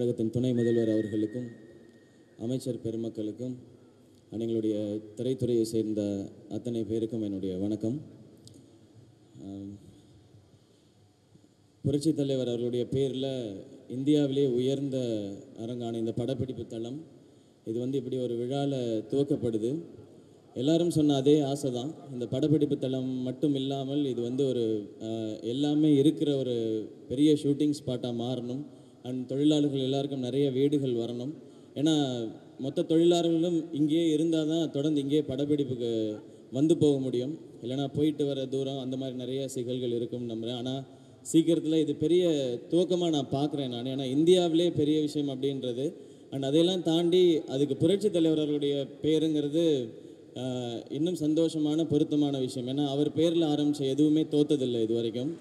தமிழகத்தின் துணை முதல்வர் அவர்களுக்கும் அமைச்சர் பெருமக்களுக்கும் and எங்களுடைய திரைத்துறையை சேர்ந்த அத்தனை பேருக்கும் என்னுடைய வணக்கம் ஆம், புரட்சித் தலைவர் அவர்களுடைய பேரில் இந்தியாவிலே உயர்ந்த அரங்கான இந்த படப்பிடிப்பு தளம் இது வந்து இப்படி ஒரு விழாவில் துவக்கப்படுது எல்லாரும் சொன்ன அதே ஆசை தான் இந்த படப்பிடிப்பு தளம் மட்டும் இல்லாமல் இது வந்து ஒரு அஹ், எல்லாமே இருக்கிற ஒரு பெரிய ஷூட்டிங் ஸ்பாட்டாக மாறணும் அண்ட் தொழிலாளர்கள் எல்லாருக்கும் நிறைய வீடுகள் வரணும் ஏன்னா மொத்த தொழிலாளர்களும் இங்கேயே இருந்தால் தான் தொடர்ந்து இங்கேயே படப்பிடிப்புக்கு வந்து போக முடியும் இல்லைன்னா போயிட்டு வர தூரம் அந்த மாதிரி நிறைய சிக்கல்கள் இருக்கும்னு நம்புகிறேன் ஆனால் சீக்கிரத்தில் இது பெரிய துவக்கமாக நான் பார்க்குறேன் நான் ஏன்னா இந்தியாவிலே பெரிய விஷயம் அப்படின்றது அண்ட் அதையெல்லாம் தாண்டி அதுக்கு புரட்சி தலைவர் அவருடைய பேருங்கிறது ஆஹ், இன்னும் சந்தோஷமான பொருத்தமான விஷயம் ஏன்னா அவர் பேரில் ஆரம்பித்த எதுவுமே தோத்ததில்லை இது வரைக்கும்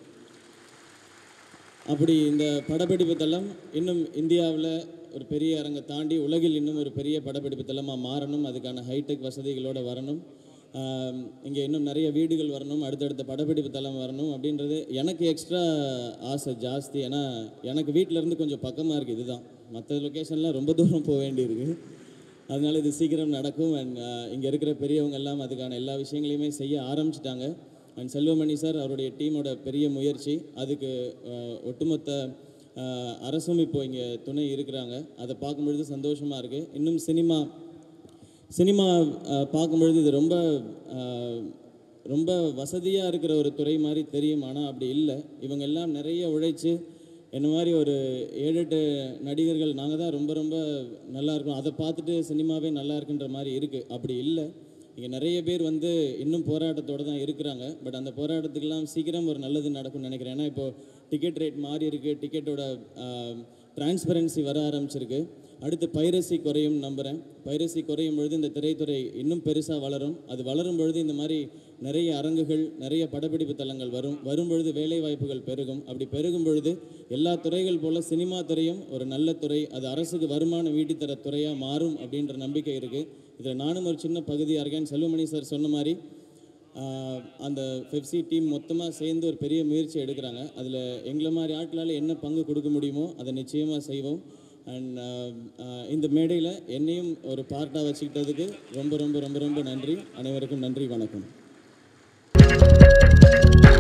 அப்படி இந்த படப்பிடிப்பு தளம் இன்னும் இந்தியாவில் ஒரு பெரிய அரங்கை தாண்டி உலகில் இன்னும் ஒரு பெரிய படப்பிடிப்பு தளமாக மாறணும் அதுக்கான ஹைடெக் வசதிகளோடு வரணும் இங்கே இன்னும் நிறைய வீடுகள் வரணும் அடுத்தடுத்த படப்பிடிப்பு தளம் வரணும் அப்படின்றது எனக்கு எக்ஸ்ட்ரா ஆசை ஜாஸ்தி ஏன்னா எனக்கு வீட்டில் இருந்து கொஞ்சம் பக்கமாக இருக்குது இதுதான் மற்ற லொக்கேஷன்லாம் ரொம்ப தூரம் போக வேண்டியிருக்கு அதனால இது சீக்கிரம் நடக்கும் அண்ட் இங்கே இருக்கிற பெரியவங்க எல்லாம் அதுக்கான எல்லா விஷயங்களையுமே செய்ய ஆரம்பிச்சிட்டாங்க அண்ட் செல்வமணி சார் அவருடைய டீமோட பெரிய முயற்சி அதுக்கு அஹ், ஒட்டுமொத்த அஹ், அரசும் இப்போ இங்கே துணை இருக்கிறாங்க அதை பார்க்கும்பொழுது சந்தோஷமாக இருக்குது இன்னும் சினிமா சினிமா அஹ், பார்க்கும்பொழுது இது ரொம்ப அஹ், ரொம்ப வசதியாக இருக்கிற ஒரு துறை மாதிரி தெரியும் ஆனால் அப்படி இல்லை இவங்க எல்லாம் நிறைய உழைச்சு என்ன மாதிரி ஒரு ஏழு எட்டு நடிகர்கள் நாங்கள் தான் ரொம்ப ரொம்ப நல்லா இருக்கோம் அதை பார்த்துட்டு சினிமாவே நல்லா இருக்குன்ற மாதிரி இருக்குது அப்படி இல்லை இங்கே நிறைய பேர் வந்து இன்னும் போராட்டத்தோடு தான் இருக்கிறாங்க பட் அந்த போராட்டத்துக்கெல்லாம் சீக்கிரம் ஒரு நல்லது நடக்கும்னு நினைக்கிறேன் ஏன்னா இப்போது டிக்கெட் ரேட் மாறி இருக்குது டிக்கெட்டோட டிரான்ஸ்பரன்சி வர ஆரம்பிச்சிருக்கு அடுத்து பைரசி குறையும் நம்புகிறேன் பைரசி குறையும் பொழுது இந்த திரைத்துறை இன்னும் பெருசாக வளரும் அது வளரும் பொழுது இந்த மாதிரி நிறைய அரங்குகள் நிறைய படப்பிடிப்பு தளங்கள் வரும் வரும் பொழுது வேலை வாய்ப்புகள் பெருகும் அப்படி பெருகும் பொழுது எல்லா துறைகள் போல் சினிமா துறையும் ஒரு நல்ல துறை அது அரசுக்கு வருமானம் ஈட்டித்தர துறையாக மாறும் அப்படின்ற நம்பிக்கை இருக்குது இதில் நானும் ஒரு சின்ன பகுதியாக இருக்கேன் செல்வமணி சார் சொன்ன மாதிரி ஆஹ், அந்த பெப்சி டீம் மொத்தமாக சேர்ந்து ஒரு பெரிய முயற்சி எடுக்கிறாங்க அதில் எங்களை மாதிரி ஆட்களால் என்ன பங்கு கொடுக்க முடியுமோ அதை நிச்சயமாக செய்வோம் அண்ட் இந்த மேடையில் என்னையும் ஒரு பார்ட்டாக வச்சுக்கிட்டதுக்கு ரொம்ப ரொம்ப ரொம்ப ரொம்ப நன்றி அனைவருக்கும் நன்றி வணக்கம்